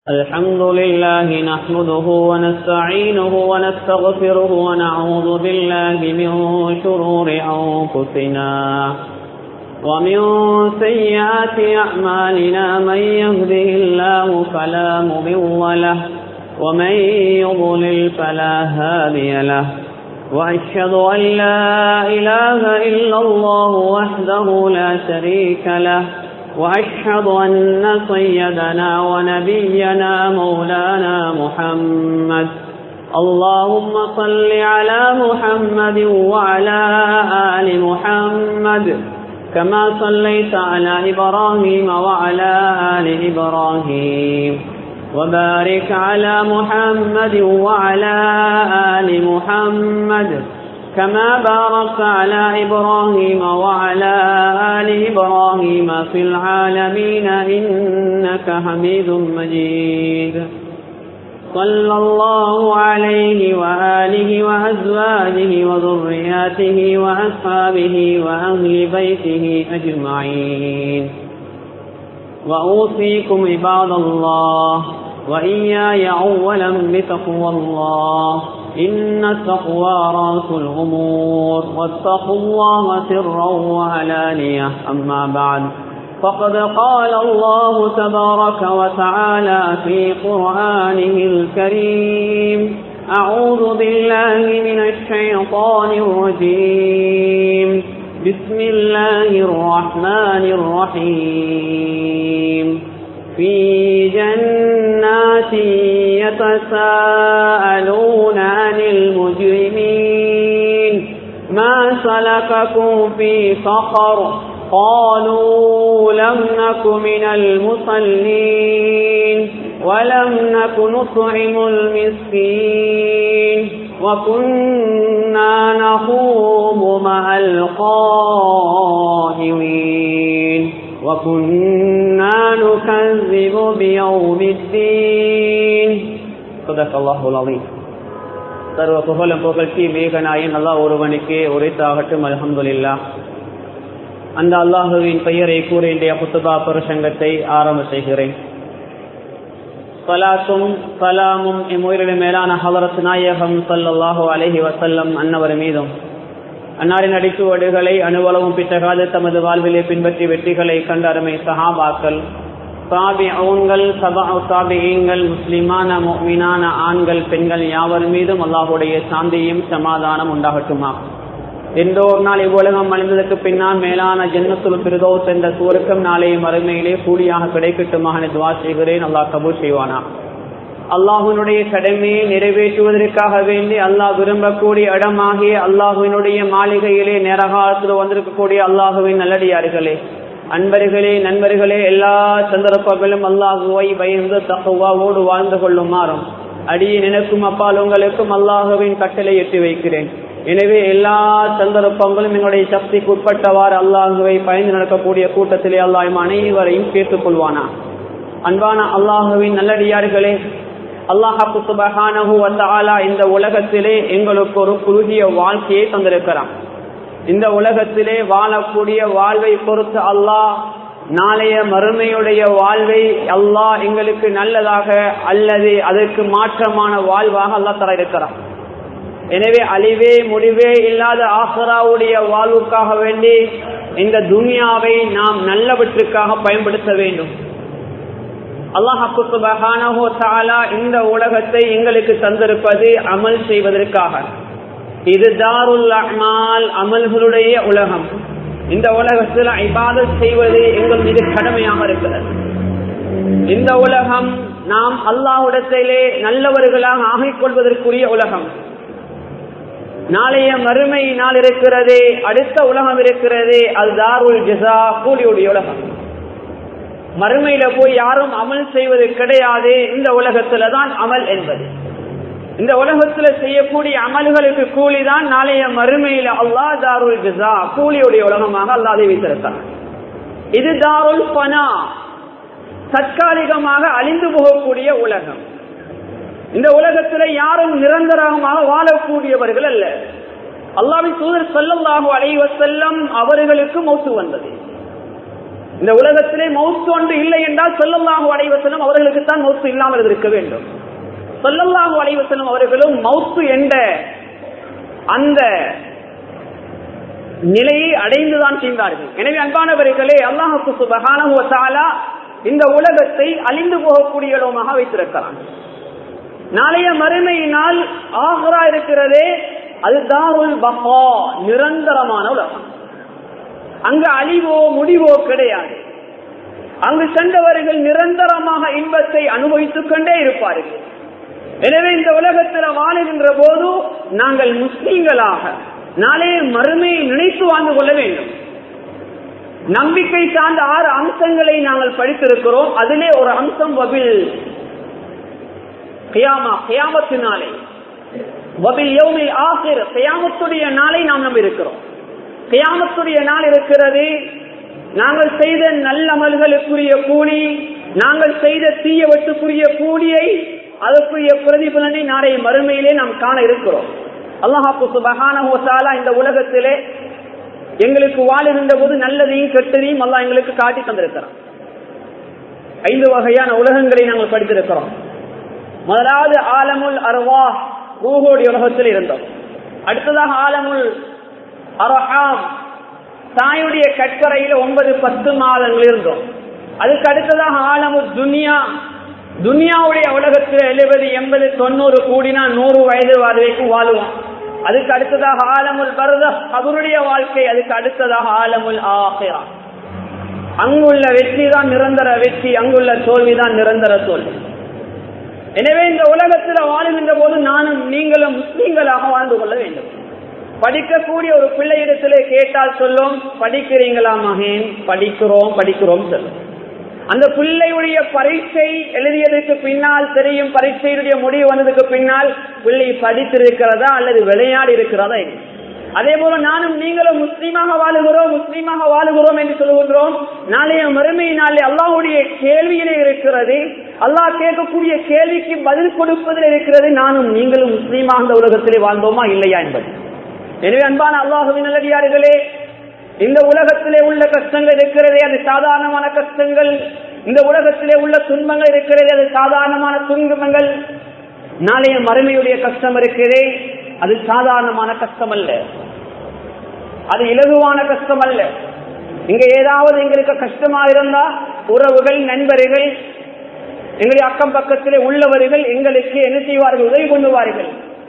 الحمد لله نحمده ونستعينه ونستغفره ونعوذ بالله من شرور أنفسنا ومن سيئات أعمالنا من يهده الله فلا مضل له ومن يضلل فلا هادي له وأشهد أن لا إله إلا الله وحده لا شريك له وأشهد أن سيدنا ونبينا مولانا محمد اللهم صل على محمد وعلى آل محمد كما صليت على إبراهيم وعلى آل إبراهيم وبارك على محمد وعلى آل محمد كما باركت على إبراهيم وعلى آل إبراهيم في العالمين إنك حميد مجيد صلى الله عليه وآله وأزواجه وذرياته وأصحابه وأهل بيته أجمعين وأوصيكم عباد الله وإياي أولا بتقوى الله إن التقوى رأس الأمور واتقوا الله سرا وعلانية أما بعد فقد قال الله تبارك وتعالى في قرآنه الكريم أعوذ بالله من الشيطان الرجيم بسم الله الرحمن الرحيم في جنات يتساءلون عن المجرمين ما سلككم في سقر قالوا لم نك من المصلين ولم نك نطعم المسكين وكنا نخوض مع القائمين وكنا نكذب بيوم الدين صدق الله العظيم சர்வ புகழும் புகழ்ச்சி மேகநாயன் அல்லா ஒருவனுக்கே உரைத்தாகட்டும் அலமதுல்லா அந்த அல்லாஹுவின் பெயரை கூற இன்றைய புத்துபா பிரசங்கத்தை ஆரம்ப செய்கிறேன் சலாத்தும் சலாமும் இம்முயிரின் மேலான ஹலரத் நாயகம் சல்லாஹூ அலஹி வசல்லம் அன்னவர் மீதும் அன்னாரின் அடிச்சுவடுகளை அணுவளவும் பித்தகாது தமது வாழ்விலே பின்பற்றி வெற்றிகளை கண்ட அருமை சஹாபாக்கள் சாபி அவுன்கள் சபா சாபியங்கள் முஸ்லிமான மீனான ஆண்கள் பெண்கள் யாவர் மீதும் அல்லாஹுடைய சாந்தியும் சமாதானம் உண்டாகட்டுமா எந்தோ ஒரு நாள் இவ்வுலகம் அழிந்ததற்கு பின்னால் மேலான ஜென்மத்துல் பிரதோஸ் என்ற சூருக்கம் நாளைய மறுமையிலே கூலியாக கிடைக்கட்டுமாக துவா செய்கிறேன் அல்லாஹ் கபூர் செய்வானா அல்லாஹுனுடைய கடமையை நிறைவேற்றுவதற்காக வேண்டி அல்லாஹ் விரும்பக்கூடிய இடமாகிய அல்லாஹுவினுடைய மாளிகையிலே நேரகாலத்தில் வந்திருக்கக்கூடிய அல்லாஹுவின் நல்லடியார்களே அன்பர்களே நண்பர்களே எல்லா சந்தர்ப்பங்களும் அல்லாஹுவை பயந்து தகுவாவோடு வாழ்ந்து கொள்ளுமாறும் அடியே நினைக்கும் அப்பால் உங்களுக்கும் அல்லாஹுவின் கட்டளை எட்டி வைக்கிறேன் எனவே எல்லா சந்தர்ப்பங்களும் எங்களுடைய சக்திக்கு உட்பட்டவாறு அல்லாஹுவை பயந்து நடக்கக்கூடிய கூட்டத்திலே அல்லாஹ் அனைவரையும் கேட்டுக் கொள்வானா அன்பான அல்லாஹுவின் நல்லடியார்களே அல்லாஹாக்கு சுபகானஹு வந்தாலா இந்த உலகத்திலே எங்களுக்கு ஒரு குறுகிய வாழ்க்கையை தந்திருக்கிறான் இந்த உலகத்திலே வாழக்கூடிய வாழ்வை பொறுத்து அல்லாஹ் நாளைய மறுமையுடைய வாழ்வை அல்லாஹ் எங்களுக்கு நல்லதாக அல்லது அதற்கு மாற்றமான வாழ்வாக அல்லாஹ் தர இருக்கிறான் எனவே அழிவே முடிவே இல்லாத ஆசராவுடைய வாழ்வுக்காக வேண்டி இந்த துனியாவை நாம் நல்லவற்றுக்காக பயன்படுத்த வேண்டும் அல்லாஹானஹோ தாலா இந்த உலகத்தை எங்களுக்கு தந்திருப்பது அமல் செய்வதற்காக இது தாருல் அமால் அமல்களுடைய உலகம் இந்த உலகத்தில் ஐபாதத் செய்வது எங்கள் மீது கடமையாக இருக்கிறது இந்த உலகம் நாம் அல்லாஹுடத்திலே நல்லவர்களாக ஆகிக் கொள்வதற்குரிய உலகம் நாளைய மறுமை நாள் இருக்கிறது அடுத்த உலகம் இருக்கிறது அது தாருல் ஜசா கூலியுடைய உலகம் மறுமையில போய் யாரும் அமல் செய்வது கிடையாது இந்த உலகத்துல தான் அமல் என்பது இந்த உலகத்துல செய்யக்கூடிய அமல்களுக்கு கூலிதான் நாளைய மறுமையில அல்லா தாருல் ஜசா கூலியுடைய உலகமாக அல்லாதை வைத்திருக்கிறார் இது தாருல் பனா தற்காலிகமாக அழிந்து போகக்கூடிய உலகம் இந்த உலகத்துல யாரும் நிரந்தரமாக வாழக்கூடியவர்கள் அல்ல அல்லாவின் தூதர் செல்லல்லாஹு அலைவ செல்லம் அவர்களுக்கு மௌத்து வந்தது இந்த உலகத்திலே மௌத்து ஒன்று இல்லை என்றால் சொல்லல்லாஹு அலைவசனம் அவர்களுக்கு தான் மௌத்து இல்லாமல் இருக்க வேண்டும் சொல்லல்லாஹு அலைவசனம் அவர்களும் மௌத்து என்ற அந்த நிலையை அடைந்துதான் செய்தார்கள் எனவே அன்பானவர்களே அல்லாஹுக்கு சுபகான இந்த உலகத்தை அழிந்து போகக்கூடிய இடமாக வைத்திருக்கிறான் நாளைய மறுமையினால் ஆகரா இருக்கிறதே அது தாருல் பஹா நிரந்தரமான உலகம் அங்கு அழிவோ முடிவோ கிடையாது அங்கு சென்றவர்கள் நிரந்தரமாக இன்பத்தை அனுபவித்துக் கொண்டே இருப்பார்கள் எனவே இந்த உலகத்தில் வாழுகின்ற போது நாங்கள் முஸ்லீம்களாக நாளைய மறுமையை நினைத்து வாழ்ந்து கொள்ள வேண்டும் நம்பிக்கை சார்ந்த ஆறு அம்சங்களை நாங்கள் படித்திருக்கிறோம் அதிலே ஒரு அம்சம் வபில் கியாமா கியாமத்து நாளை வபில் யோமில் ஆசிர் கியாமத்துடைய நாளை நாம் நம்பி இருக்கிறோம் கியாமத்துடைய நாள் இருக்கிறது நாங்கள் செய்த நல்ல அமல்களுக்குரிய கூலி நாங்கள் செய்த தீயவற்றுக்குரிய கூலியை அதற்குரிய பிரதிபலனை நாளை மறுமையிலே நாம் காண இருக்கிறோம் அல்லாஹாக்கு சுபகான இந்த உலகத்திலே எங்களுக்கு வாழுகின்ற போது நல்லதையும் கெட்டதையும் அல்லா எங்களுக்கு காட்டி தந்திருக்கிறான் ஐந்து வகையான உலகங்களை நாங்கள் படித்திருக்கிறோம் முதலாவது ஆலமுல் அர்வா ரூஹோடைய உலகத்தில் இருந்தோம் அடுத்ததாக ஆலமுல் அரஹாம் தாயுடைய கட்கரையில ஒன்பது பத்து மாதங்கள் இருந்தோம் அதுக்கு அடுத்ததாக ஆலமுல் துனியா துனியாவுடைய உலகத்தில் எழுபது எண்பது தொண்ணூறு கூடினா நூறு வயது வரைக்கும் வாழுவோம் அதுக்கு அடுத்ததாக ஆலமுல் பரத அவருடைய வாழ்க்கை அதுக்கு அடுத்ததாக ஆலமுல் ஆஹிரா அங்குள்ள வெற்றி தான் நிரந்தர வெற்றி அங்குள்ள தோல்வி தான் நிரந்தர தோல்வி எனவே இந்த உலகத்தில் வாழுகின்ற போது நானும் நீங்களும் முஸ்லீம்களாக வாழ்ந்து கொள்ள வேண்டும் படிக்கக்கூடிய ஒரு பிள்ளையிடத்திலே கேட்டால் சொல்லும் படிக்கிறீங்களா மகேன் படிக்கிறோம் படிக்கிறோம் சொல்லும் அந்த பிள்ளையுடைய பரீட்சை எழுதியதற்கு பின்னால் தெரியும் பரீட்சையுடைய முடிவு வந்ததுக்கு பின்னால் பிள்ளை படித்திருக்கிறதா அல்லது விளையாடி இருக்கிறதா அதே போல நானும் நீங்களும் முஸ்லீமாக வாழுகிறோம் முஸ்லீமாக வாழுகிறோம் என்று சொல்லுகின்றோம் நாளைய மறுமை நாளே அல்லாவுடைய கேள்வியிலே இருக்கிறது அல்லாஹ் கேட்கக்கூடிய கேள்விக்கு பதில் கொடுப்பதில் இருக்கிறது நானும் நீங்களும் முஸ்லீமாக இந்த உலகத்திலே வாழ்ந்தோமா இல்லையா என்பது எனவே அன்பான அல்லாஹுவின் நல்லடியார்களே இந்த உலகத்திலே உள்ள கஷ்டங்கள் இருக்கிறதே அது சாதாரணமான கஷ்டங்கள் இந்த உலகத்திலே உள்ள துன்பங்கள் இருக்கிறதே அது சாதாரணமான துன்பங்கள் நாளைய மறுமையுடைய கஷ்டம் இருக்கிறதே அது சாதாரணமான கஷ்டம் அல்ல அது இலகுவான கஷ்டம் அல்ல இங்க ஏதாவது எங்களுக்கு கஷ்டமா இருந்தா உறவுகள் நண்பர்கள் எங்களுடைய அக்கம் பக்கத்திலே உள்ளவர்கள் எங்களுக்கு என்ன செய்வார்கள் உதவி கொண்டுவார்கள்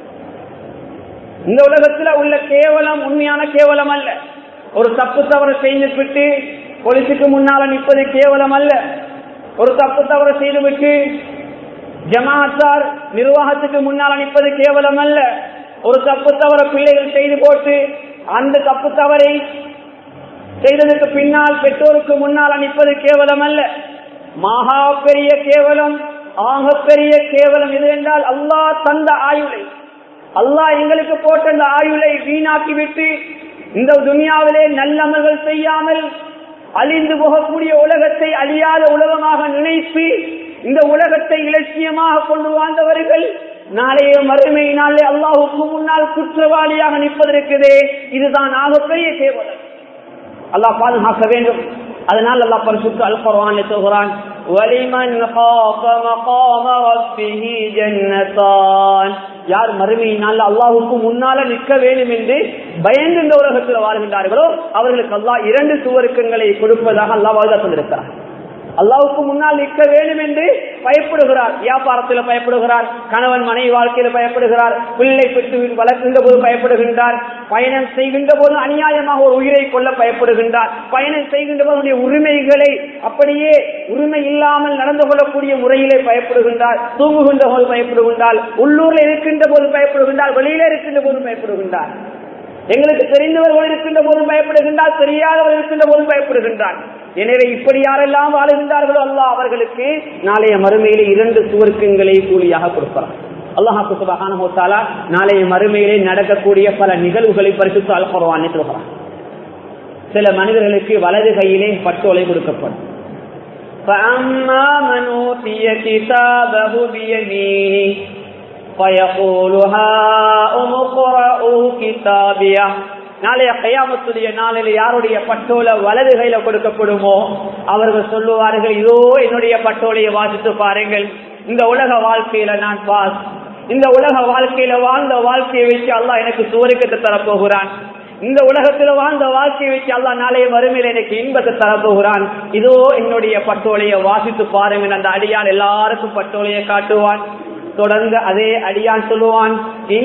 இந்த உலகத்துல உள்ள கேவலம் உண்மையான கேவலம் அல்ல ஒரு தப்பு தவறு செய்துவிட்டு போலீஸுக்கு முன்னால நிற்பது கேவலம் அல்ல ஒரு தப்பு தவறு செய்துவிட்டு ஜமாத்தார் நிர்வாகத்துக்கு முன்னால் நிற்பது கேவலம் அல்ல ஒரு தப்பு தவற பிள்ளைகள் செய்து போட்டு அந்த தப்பு தவறை செய்ததற்கு பின்னால் பெற்றோருக்கு முன்னால் நிற்பது கேவலம் அல்ல மகா பெரிய கேவலம் ஆக பெரிய கேவலம் எது என்றால் அல்லாஹ் தந்த ஆயுளை அல்லாஹ் எங்களுக்கு போட்ட அந்த ஆயுளை வீணாக்கி விட்டு இந்த துனியாவிலே நல்லமல்கள் செய்யாமல் அழிந்து போகக்கூடிய உலகத்தை அழியாத உலகமாக நினைத்து இந்த உலகத்தை இலட்சியமாக கொண்டு வாழ்ந்தவர்கள் நாளைய மறுமை நாளே அல்லாஹுக்கு முன்னால் குற்றவாளியாக நிற்பதற்குதே இதுதான் ஆகப்பெரிய கேவலம் அல்லாஹ் பாதுகாக்க வேண்டும் அதனால் அல்லாஹ் பரிசுத்து அல் குர்ஆனில் சொல்கிறான் வலிமன் காஃப மகாம ரப்பிஹி ஜன்னதான் யார் மறுமையினால் அல்லாஹுக்கு முன்னால நிற்க வேண்டும் என்று பயந்து இந்த உலகத்தில் வாழ்கின்றார்களோ அவர்களுக்கு அல்லாஹ் இரண்டு சுவருக்கங்களை கொடுப்பதாக அல்லாஹ் வாழ்க்கை தந்திருக்கிறார் அல்லாவுக்கு முன்னால் நிற்க வேண்டும் என்று பயப்படுகிறார் வியாபாரத்தில் பயப்படுகிறார் கணவன் மனைவி வாழ்க்கையில் பயப்படுகிறார் பிள்ளை பெற்று வளர்க்கின்ற போது பயப்படுகின்றார் பயணம் செய்கின்ற போது அநியாயமாக ஒரு உயிரை கொள்ள பயப்படுகின்றார் பயணம் செய்கின்ற போது உரிமைகளை அப்படியே உரிமை இல்லாமல் நடந்து கொள்ளக்கூடிய முறையிலே பயப்படுகின்றார் தூங்குகின்ற போது பயப்படுகின்றார் உள்ளூர்ல இருக்கின்ற போது பயப்படுகின்றார் வெளியில இருக்கின்ற போது பயப்படுகின்றார் எங்களுக்கு தெரிந்தவர்கள் இருக்கின்ற போதும் பயப்படுகின்றார் தெரியாதவர்கள் இருக்கின்ற போதும் பயப்படுகின்றார் எனவே இப்படி யாரெல்லாம் வாழுகின்றார்களோ அல்லா அவர்களுக்கு நாளைய மறுமையிலே இரண்டு சுவர்க்கங்களை கூலியாக கொடுப்பார் அல்லாஹாக்கு சுபகான ஹோத்தாலா நாளைய மறுமையிலே நடக்கக்கூடிய பல நிகழ்வுகளை பரிசுத்து அல்பருவான்னு சொல்கிறான் சில மனிதர்களுக்கு வலது கையிலே பட்டோலை கொடுக்கப்படும் فأما من أوتي كتابه بيمينه فيقول هاؤم اقرءوا كتابيه நாளைய கையாமத்துடைய நாளில் யாருடைய பட்டோல வலது கையில கொடுக்கப்படுமோ அவர்கள் சொல்லுவார்கள் இதோ என்னுடைய பட்டோலையை வாசித்து பாருங்கள் இந்த உலக வாழ்க்கையில நான் பாஸ் இந்த உலக வாழ்க்கையில வாழ்ந்த வாழ்க்கையை வச்சு அல்லாஹ் எனக்கு சுவருக்கத்தை தரப்போகிறான் இந்த உலகத்துல வாழ்ந்த வாழ்க்கையை வச்சு அல்லாஹ் நாளைய வறுமையில எனக்கு இன்பத்தை தரப்போகிறான் இதோ என்னுடைய பட்டோலையை வாசித்து பாருங்க அந்த அடியான் எல்லாருக்கும் பட்டோலையை காட்டுவான் தொடர்ந்து அதே அடியான் சொல்லுவான்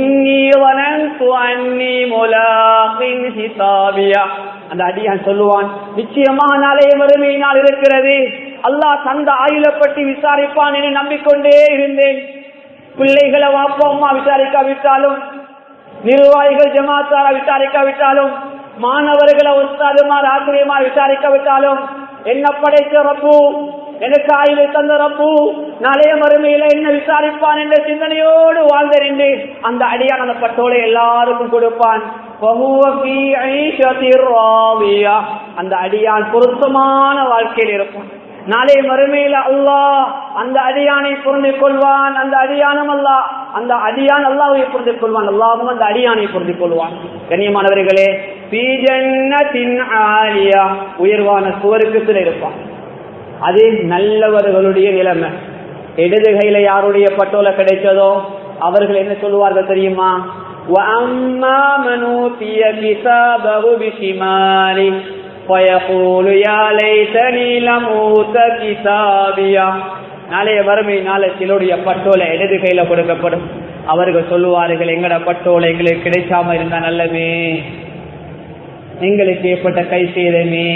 அந்த அடியான் சொல்லுவான் நிச்சயமாக நாளைய வறுமை நாள் இருக்கிறது அல்லாஹ் தந்த ஆயுளை பற்றி விசாரிப்பான் என நம்பிக்கொண்டே இருந்தேன் பிள்ளைகளை வாப்பா அம்மா விசாரிக்காவிட்டாலும் நிர்வாகிகள் ஜமாத்தாரா விசாரிக்காவிட்டாலும் மாணவர்களை உஸ்தாதுமார் ஆசிரியமார் விசாரிக்காவிட்டாலும் என்ன படைத்த ரப்பு எனக்கு ஆயுளை தந்த ரப்பு நாளைய மறுமையில என்ன விசாரிப்பான் என்ற சிந்தனையோடு வாழ்ந்திருந்து அந்த அடியான அந்த பட்டோலை எல்லாருக்கும் கொடுப்பான் அந்த அடியான் பொருத்தமான வாழ்க்கையில் இருப்பான் நாளை மறுமையில அல்லாஹ் அந்த அடியானை புரிந்து கொள்வான் அந்த அடியானம் அல்லா அந்த அடியான் அல்லாவை புரிந்து கொள்வான் அல்லாவும் அந்த அடியானை புரிந்து கொள்வான் கண்ணியமானவர்களே ஆலியா உயர்வான சுவருக்கத்தில் இருப்பான் அது நல்லவர்களுடைய நிலைமை இடது கையில யாருடைய பட்டோல கிடைச்சதோ அவர்கள் என்ன சொல்லுவார்கள் தெரியுமா وَأَمَّا مَنْ أُوتِيَ كِتَابَهُ بِشِمَالِهِ فَيَقُولُ يَا لَيْتَنِي لَمْ أُوتَ كِتَابِيَهْ நாளைய வறுமை நாளை சிலருடைய பட்டோலை இடது கையில கொடுக்கப்படும் அவர்கள் சொல்லுவார்கள் எங்கட பட்டோலை எங்களுக்கு கிடைக்காம இருந்தா நல்லமே எங்களுக்கு ஏற்பட்ட கை சேதமே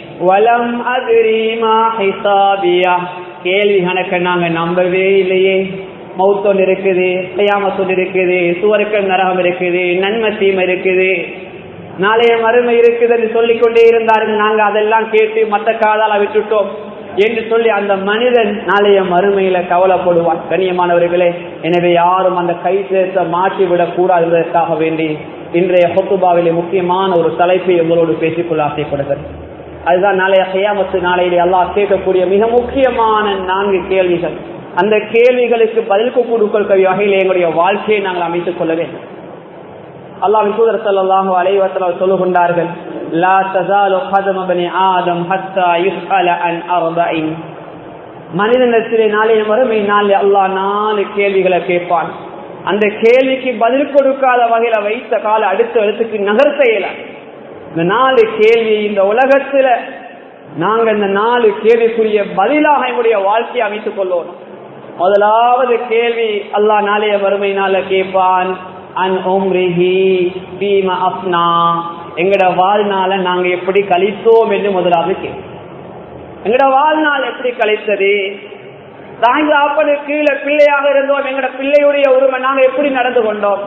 வலம் அதிரிமா ஹிசாபியா கேள்வி கணக்க நாங்க நம்பவே இல்லையே மௌத்தொன் இருக்குது கையாமத்தொன் இருக்குது சுவருக்க நரகம் இருக்குது நன்மை தீமை இருக்குது நாளைய மறுமை இருக்குதுன்னு சொல்லிக் கொண்டே இருந்தார்கள் நாங்க அதெல்லாம் கேட்டு மத்த காதால விட்டுட்டோம் என்று சொல்லி அந்த மனிதன் நாளைய மறுமையில கவலைப்படுவான் கண்ணியமானவர்களே எனவே யாரும் அந்த கை சேர்த்த மாற்றி விடக் கூடாது என்பதற்காக வேண்டி இன்றைய ஹொத்துபாவிலே முக்கியமான ஒரு தலைப்பை உங்களோடு பேசிக்கொள்ள ஆசைப்படுகிறது அதுதான் நாளைய கையாமத்து நாளையிலே அல்லாஹ் கேட்கக்கூடிய மிக முக்கியமான நான்கு கேள்விகள் அந்த கேள்விகளுக்கு பதில் கொடுக்கக்கூடிய வகையில் எங்களுடைய வாழ்க்கையை நாங்கள் அமைத்துக் கொள்ள வேண்டும் அல்லாஹ் தூதர் ஸல்லல்லாஹு அலைஹி வஸல்லம் சொல்லுகின்றார்கள் லா தஸாலு கதம பனி ஆதம் ஹத்தா யுஸ்அல அன் அர்பஇன் மனிதனிடத்திலே நாளைய மறுமை நாளை அல்லாஹ் நாலு கேள்விகளை கேட்பான் அந்த கேள்விக்கு பதில் கொடுக்காத வகையில வைத்த கால அடுத்த எழுத்துக்கு நகர்த்த இயலாது இந்த நாலு கேள்வி இந்த உலகத்துல நாங்க இந்த நாலு கேள்விக்குரிய பதிலாக எங்களுடைய வாழ்க்கையை அமைத்துக் கொள்ளணும் முதலாவது கேள்வி அல்லாஹ் நாளைய வறுமை நாள கேட்பான் அன் உம்ரிஹி பீம அப்னா எங்கட வாழ்நாள நாங்க எப்படி கழித்தோம் என்று முதலாவது கேள்வி எங்கட வாழ்நாள் எப்படி கழித்தது தாங்க அப்பனு கீழே பிள்ளையாக இருந்தோம் எங்கட பிள்ளையுடைய உரிமை நாங்க எப்படி நடந்து கொண்டோம்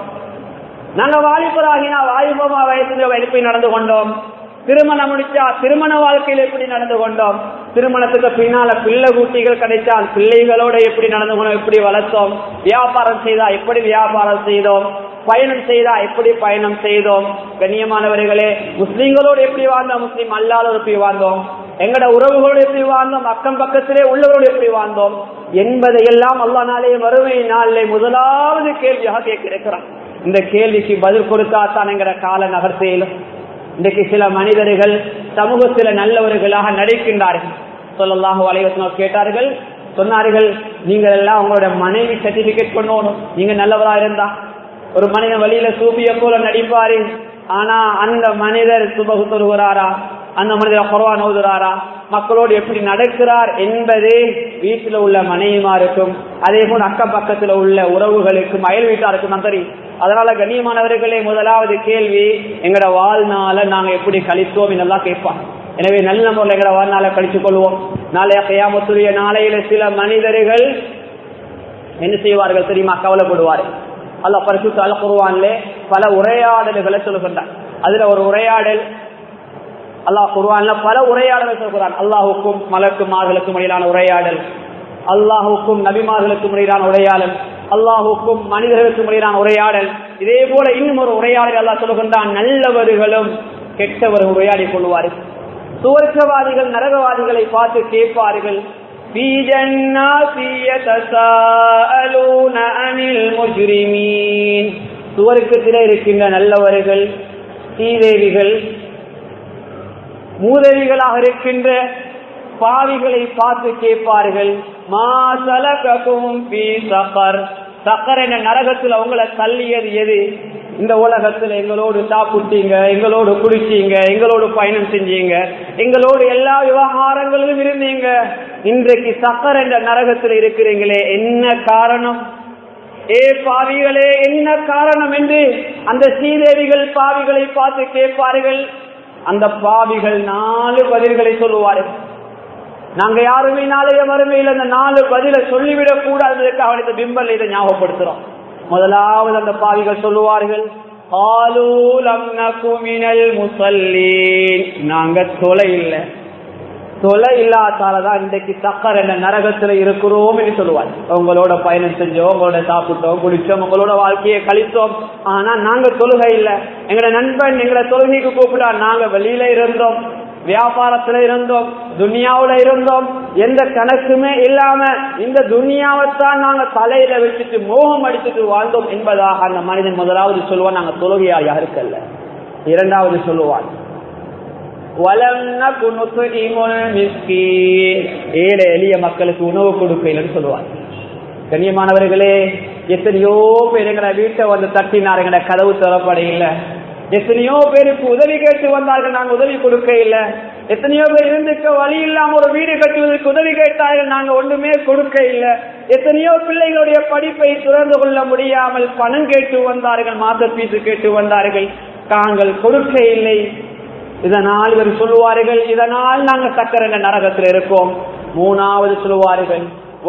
நாங்க வாலிபராகினா வாலிபமா வயசுல எப்படி நடந்து கொண்டோம் திருமணம் முடிச்சா திருமண வாழ்க்கையில் எப்படி நடந்து கொண்டோம் திருமணத்துக்கு பின்னால பிள்ளை குட்டிகள் கிடைச்சால் பிள்ளைகளோட எப்படி நடந்து கொண்டோம் எப்படி வளர்த்தோம் வியாபாரம் செய்தா எப்படி வியாபாரம் செய்தோம் பயணம் செய்தா எப்படி பயணம் செய்தோம் கண்ணியமானவர்களே முஸ்லீம்களோடு எப்படி வாழ்ந்தோம் முஸ்லீம் அல்லாதோடு எப்படி வாழ்ந்தோம் எங்கட உறவுகளோடு எப்படி வாழ்ந்தோம் அக்கம் பக்கத்திலே உள்ளவரோடு எப்படி வாழ்ந்தோம் என்பதை எல்லாம் அல்லா நாளே வறுமை நாளிலே முதலாவது கேள்வியாக கேட்கிறான் இந்த கேள்விக்கு பதில் கொடுத்தா தான் எங்கட கால நகர்த்தையிலும் இன்றைக்கு சில மனிதர்கள் சமூகத்தில் நல்லவர்களாக நடிக்கின்றார்கள் சொல்லலாக வலைவசனம் கேட்டார்கள் சொன்னார்கள் நீங்கள் எல்லாம் உங்களோட மனைவி சர்டிபிகேட் பண்ணணும் நீங்க நல்லவரா இருந்தா ஒரு மனிதன் வழியில சூப்பிய போல நடிப்பாரு ஆனா அந்த மனிதர் சுபகு தொழுகிறாரா அந்த மனிதர் குறவான் ஓதுறாரா மக்களோடு எப்படி நடக்கிறார் என்பது வீட்டில் உள்ள மனைவிமாருக்கும் அதே போல அக்கம் பக்கத்துல உள்ள உறவுகளுக்கும் அயல் வீட்டாருக்கும் தான் தெரியும் அதனால கண்ணியமானவர்களே முதலாவது கேள்வி எங்கட வாழ்நாள நாங்க எப்படி கழித்தோம் என்னெல்லாம் கேட்பாங்க எனவே நல்ல முறையில் எங்கட வாழ்நாளை கழித்துக் கொள்வோம் நாளைய கையாமத்துடைய நாளையில சில மனிதர்கள் என்ன செய்வார்கள் தெரியுமா கவலைப்படுவார்கள் அல்ல பரிசுத்த அல் குருவான்ல பல உரையாடல்களை சொல்லுகின்றான் அதுல ஒரு உரையாடல் அல்லாஹ் குருவான்ல பல உரையாடலை சொல்கிறான் அல்லாஹுக்கும் மலக்குமார்களுக்கும் இடையிலான உரையாடல் அல்லாஹுக்கும் நபிமார்களுக்கும் இடையிலான உரையாடல் அல்லாஹுக்கும் மனிதர்களுக்கும் இடையிலான உரையாடல் இதே போல இன்னும் ஒரு உரையாடல் அல்லாஹ் சொல்லுகின்றான் நல்லவர்களும் கெட்டவர்கள் உரையாடி கொள்வார்கள் சுவர்க்கவாதிகள் நரகவாதிகளை பார்த்து கேட்பார்கள் في جنات يتساءلون عن المجرمين சுவர்க்கத்திலே இருக்கின்ற நல்லவர்கள் ஸ்ரீதேவிகள் மூதேவிகளாக இருக்கின்ற பாவிகளை பார்த்து கேட்பார்கள் மா சலககும் பி சஃபர் சக்கர் என்ற நரகத்தில் அவங்கள தள்ளியது எது இந்த உலகத்துல எங்களோடு சாப்பிட்டீங்க எங்களோடு குடிச்சீங்க எங்களோடு பயணம் செஞ்சீங்க எங்களோடு எல்லா விவகாரங்களிலும் இருந்தீங்க இன்றைக்கு சக்கர் என்ற நரகத்தில் இருக்கிறீங்களே என்ன காரணம் ஏ பாவிகளே என்ன காரணம் என்று அந்த ஸ்ரீதேவிகள் பாவிகளை பார்த்து கேட்பார்கள் அந்த பாவிகள் நாலு பதில்களை சொல்லுவார்கள் நாங்க யாருமே நாளைய மறுமையில் அந்த நாலு பதில சொல்லிவிடக் கூடாததுக்காக இந்த பிம்பல் இதை ஞாபகப்படுத்துறோம் முதலாவது அந்த பாவிகள் சொல்லுவார்கள் முசல்லீன் நாங்க தொலை இல்லை தொலை இல்லாதாலதான் இன்றைக்கு சக்கர் என்ற நரகத்துல இருக்கிறோம் என்று சொல்லுவார் உங்களோட பயணம் செஞ்சோம் உங்களோட சாப்பிட்டோம் குடிச்சோம் உங்களோட வாழ்க்கையை கழித்தோம் ஆனா நாங்க தொழுகை இல்லை எங்களோட நண்பன் எங்களை தொழுகைக்கு கூப்பிட்டா நாங்க வெளியில இருந்தோம் வியாபாரத்துல இருந்தோம் துனியாவுல இருந்தோம் எந்த கணக்குமே இல்லாம இந்த துனியாவைத்தான் நாங்க தலையில வச்சுட்டு மோகம் அடிச்சுட்டு வாழ்ந்தோம் என்பதாக அந்த மனிதன் முதலாவது சொல்லுவான் நாங்க தொழுகையா யாருக்கல்ல இரண்டாவது சொல்லுவான் ஏழை எளிய மக்களுக்கு உணவு கொடுக்கலன்னு சொல்லுவார் கண்ணியமானவர்களே எத்தனையோ பேர் எங்களை வீட்டை வந்து தட்டினார் எங்களை கதவு திறப்பட இல்லை எத்தனையோ பேருக்கு உதவி கேட்டு வந்தார்கள் நாங்க உதவி கொடுக்க இல்லை எத்தனையோ பேர் இருந்துக்க வழி இல்லாம ஒரு வீடு கட்டுவதற்கு உதவி கேட்டார்கள் நாங்க ஒன்றுமே கொடுக்க இல்லை எத்தனையோ பிள்ளைகளுடைய படிப்பை துறந்து கொள்ள முடியாமல் பணம் கேட்டு வந்தார்கள் மாத பீசு கேட்டு வந்தார்கள் தாங்கள் கொடுக்க இல்லை இதனால் இவர் சொல்லுவார்கள் இதனால் நாங்க சக்கரங்க நரகத்தில் இருக்கோம் மூணாவது சொல்லுவார்கள்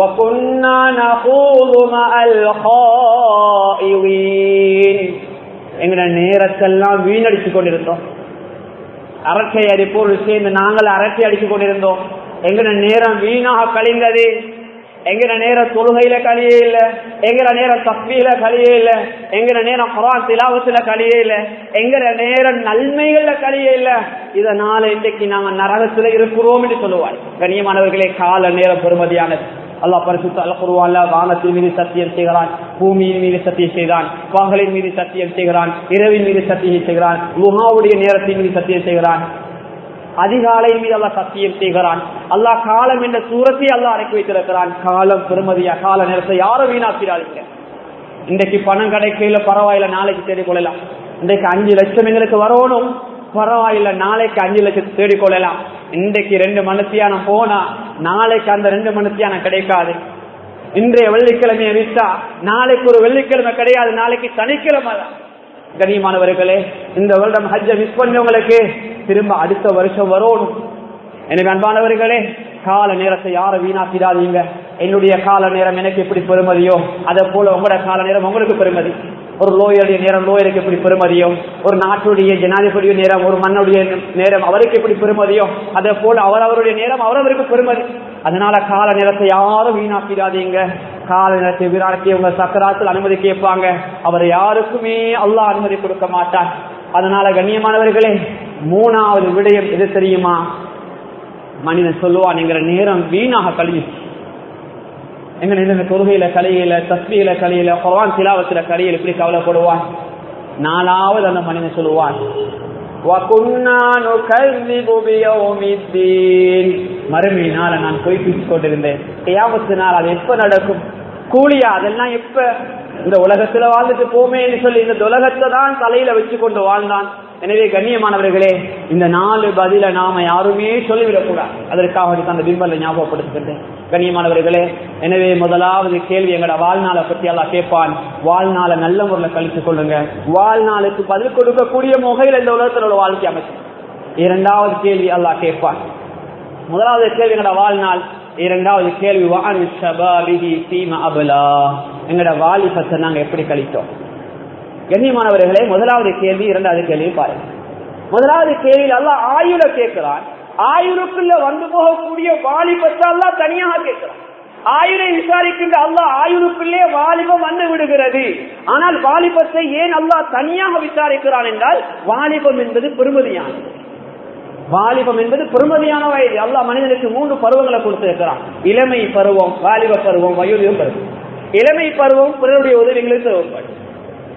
எங்கட நேரத்தெல்லாம் வீணடிச்சு கொண்டிருந்தோம் அரட்டை அடிப்போடு சேர்ந்து நாங்கள் அரட்டை அடிச்சு கொண்டிருந்தோம் எங்கட நேரம் வீணாக கழிந்தது எங்கட நேரம் தொழுகையில கழியே இல்ல எங்கட நேரம் தப்பியில கழியே இல்ல எங்கட நேரம் குரான் திலாவத்துல கழியே இல்ல எங்கட நேரம் நன்மைகள்ல கழியே இல்ல இதனால இன்றைக்கு நாங்க நரகத்துல இருக்கிறோம் என்று சொல்லுவார் கண்ணியமானவர்களே கால நேரம் பெருமதியானது அல்லாஹ் பரிசுத்த அல் குருவான்ல வானத்தின் மீது சத்தியம் செய்கிறான் பூமியின் மீது சத்தியம் செய்கிறான் பகலின் மீது சத்தியம் செய்கிறான் இரவின் மீது சத்தியம் செய்கிறான் லுஹாவுடைய நேரத்தின் மீது சத்தியம் செய்கிறான் அதிகாலை மீது அல்லாஹ் சத்தியம் செய்கிறான் அல்லாஹ் காலம் என்ற சூரத்தை அல்லாஹ் அடக்கி வைத்திருக்கிறான் காலம் பெருமதியா கால நேரத்தை யாரும் வீணாக்கிறார்கள் இன்றைக்கு பணம் கிடைக்கையில பரவாயில்ல நாளைக்கு தேடிக் கொள்ளலாம் இன்றைக்கு அஞ்சு லட்சம் எங்களுக்கு வரணும் பரவாயில்ல நாளைக்கு அஞ்சு லட்சம் தேடிக் கொள்ளலாம் இன்றைக்கு ரெண்டு மனத்தியானம் போனா நாளைக்கு அந்த ரெண்டு மனத்தியானம் கிடைக்காது இன்றைய வெள்ளிக்கிழமையை விட்டா நாளைக்கு ஒரு வெள்ளிக்கிழமை கிடையாது நாளைக்கு சனிக்கிழமை தான் கண்ணியமானவர்களே இந்த வருடம் ஹஜ்ஜ மிஸ் பண்ணவங்களுக்கு திரும்ப அடுத்த வருஷம் வரணும் எனக்கு அன்பானவர்களே கால நேரத்தை யாரும் வீணாக்கிடாதீங்க என்னுடைய கால நேரம் எனக்கு எப்படி பெருமதியோ அதை போல உங்களோட கால நேரம் உங்களுக்கு பெருமதி ஒரு லோயருடைய நேரம் லோயருக்கு எப்படி பெருமதியோ ஒரு நாட்டுடைய ஜனாதிபதியுடைய நேரம் ஒரு மண்ணுடைய நேரம் அவருக்கு எப்படி பெருமதியோ அதே போல அவர் அவருடைய நேரம் அவரவருக்கு பெருமதி அதனால கால நேரத்தை யாரும் வீணாக்கிடாதீங்க கால நேரத்தை வீணாக்கி உங்க சக்கராத்தில் அனுமதி கேட்பாங்க அவர் யாருக்குமே அல்லாஹ் அனுமதி கொடுக்க மாட்டார் அதனால கண்ணியமானவர்களே மூணாவது விடயம் எது தெரியுமா மனிதன் சொல்லுவான் எங்கிற நேரம் வீணாக கழிஞ்சிச்சு எங்க நின்று தொழுகையில கலையில தஸ்மியில கலையில குரான் சிலாவத்துல கலையில எப்படி கவலைப்படுவான் நாலாவது அந்த மனிதன் சொல்லுவான் மறுமையினால நான் போய் பேசிக் கொண்டிருந்தேன் ஏவத்து நாள் அது எப்ப நடக்கும் கூலியா அதெல்லாம் எப்ப இந்த உலகத்துல வாழ்ந்துட்டு போமேன்னு சொல்லி இந்த உலகத்தை தான் தலையில வச்சு கொண்டு வாழ்ந்தான் எனவே கண்ணியமானவர்களே இந்த நாலு பதில நாம யாருமே சொல்லிவிடக்கூடாது அதற்காக அந்த பிம்பலை ஞாபகப்படுத்துகின்றேன் கண்ணியமானவர்களே எனவே முதலாவது கேள்வி எங்கட வாழ்நாளை பத்தி எல்லாம் கேட்பான் வாழ்நாளை நல்ல முறையில் கழித்துக் கொள்ளுங்க வாழ்நாளுக்கு பதில் கொடுக்கக்கூடிய முகையில் இந்த உலகத்தில் உள்ள வாழ்க்கை அமைச்சு இரண்டாவது கேள்வி அல்லாஹ் கேட்பான் முதலாவது கேள்வி எங்கட வாழ்நாள் இரண்டாவது கேள்வி எங்கட வாலிபத்தை நாங்க எப்படி கழித்தோம் கண்ணியமானவர்களே முதலாவது கேள்வி இரண்டாவது கேள்வி பாருங்க முதலாவது கேள்வியில் அல்ல ஆயுள கேட்கிறான் ஆயுளுக்குள்ள வந்து போகக்கூடிய வாலிபத்தை எல்லாம் தனியாக கேட்கிறான் ஆயுளை விசாரிக்கின்ற அல்லாஹ் ஆயுளுக்குள்ளே வாலிபம் வந்து விடுகிறது ஆனால் வாலிபத்தை ஏன் அல்லாஹ் தனியாக விசாரிக்கிறான் என்றால் வாலிபம் என்பது பெருமதியானது வாலிபம் என்பது பெருமதியான வயது அல்லாஹ் மனிதனுக்கு மூன்று பருவங்களை கொடுத்திருக்கிறான் இளமை பருவம் வாலிப பருவம் வயோதிகம் பருவம் இளமை பருவம் பிறருடைய உதவிகளுக்கு தேவைப்படும்